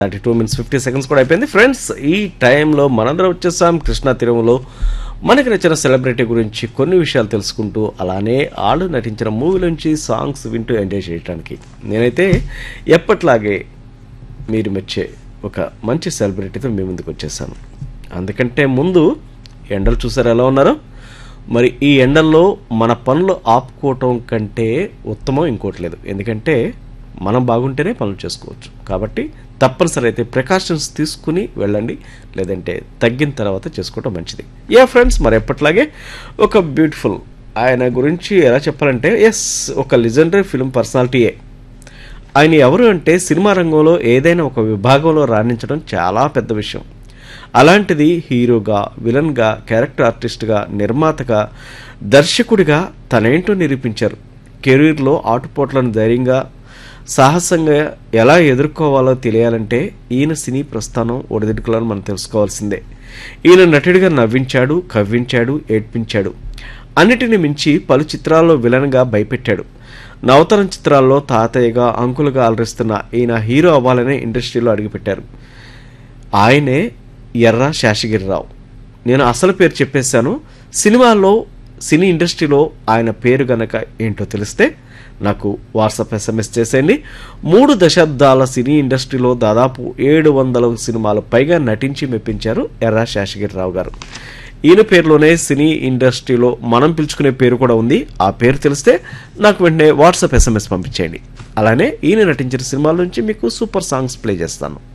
thirty two minutes fifty seconds కూడా అయిపోయింది friends ఈ టైంలో మనందరం వచ్చేసాం కృష్ణా తీరంలో మనకి నచ్చిన సెలబ్రిటీ గురించి కొన్ని విషయాలు తెలుసుకుంటూ అలానే వాళ్ళు నటించిన మూవీ నుంచి సాంగ్స్ వింటూ ఎంజాయ్ చేయడానికి నేనైతే ఎప్పట్లాగే మీరు మెచ్చే ఒక మంచి సెలబ్రిటీతో మీ ముందుకు వచ్చేసాను అందుకంటే ముందు ఎండలు చూసారు ఎలా ఉన్నారో మరి ఈ ఎండల్లో మన పనులు ఆపుకోవటం కంటే ఉత్తమం ఇంకోటి లేదు ఎందుకంటే మనం బాగుంటేనే పనులు చేసుకోవచ్చు కాబట్టి తప్పనిసరి అయితే ప్రికాషన్స్ తీసుకుని వెళ్ళండి లేదంటే తగ్గిన తర్వాత చేసుకోవటం మంచిది యా ఫ్రెండ్స్ మరి ఎప్పట్లాగే ఒక బ్యూటిఫుల్ ఆయన గురించి ఎలా చెప్పాలంటే ఎస్ ఒక లిజెండరీ ఫిల్మ్ పర్సనాలిటీయే ఆయన ఎవరు అంటే సినిమా రంగంలో ఏదైనా ఒక విభాగంలో రాణించడం చాలా పెద్ద విషయం అలాంటిది హీరోగా విలన్గా క్యారెక్టర్ ఆర్టిస్ట్గా నిర్మాతగా దర్శకుడిగా తనేంటో నిరూపించారు కెరీర్లో ఆటుపోట్లను ధైర్యంగా సాహసంగా ఎలా ఎదుర్కోవాలో తెలియాలంటే ఈయన సినీ ప్రస్థానం ఒడిదుడుకులను మనం తెలుసుకోవాల్సిందే ఈయన నటుడిగా నవ్వించాడు కవ్వించాడు ఏడ్పించాడు అన్నిటిని మించి పలు చిత్రాల్లో విలన్గా భయపెట్టాడు నవతరం చిత్రాల్లో తాతయ్యగా అంకులుగా అలరిస్తున్న ఈయన హీరో అవ్వాలనే ఇండస్ట్రీలో అడుగుపెట్టారు ఆయనే ఎర్ర శేషగిరిరావు నేను అసలు పేరు చెప్పేశాను సినిమాల్లో సినీ ఇండస్ట్రీలో ఆయన పేరు గనక ఏంటో తెలిస్తే నాకు వాట్సాప్ ఎస్ఎంఎస్ చేసేయండి మూడు దశాబ్దాల సినీ ఇండస్ట్రీలో దాదాపు ఏడు వందల సినిమాలు పైగా నటించి మెప్పించారు ఎర్ర శేషగిరిరావు గారు ఈయన పేరులోనే సినీ ఇండస్ట్రీలో మనం పిలుచుకునే పేరు కూడా ఉంది ఆ పేరు తెలిస్తే నాకు వెంటనే వాట్సాప్ ఎస్ఎంఎస్ పంపించేయండి అలానే ఈయన నటించిన సినిమాల నుంచి మీకు సూపర్ సాంగ్స్ ప్లే చేస్తాను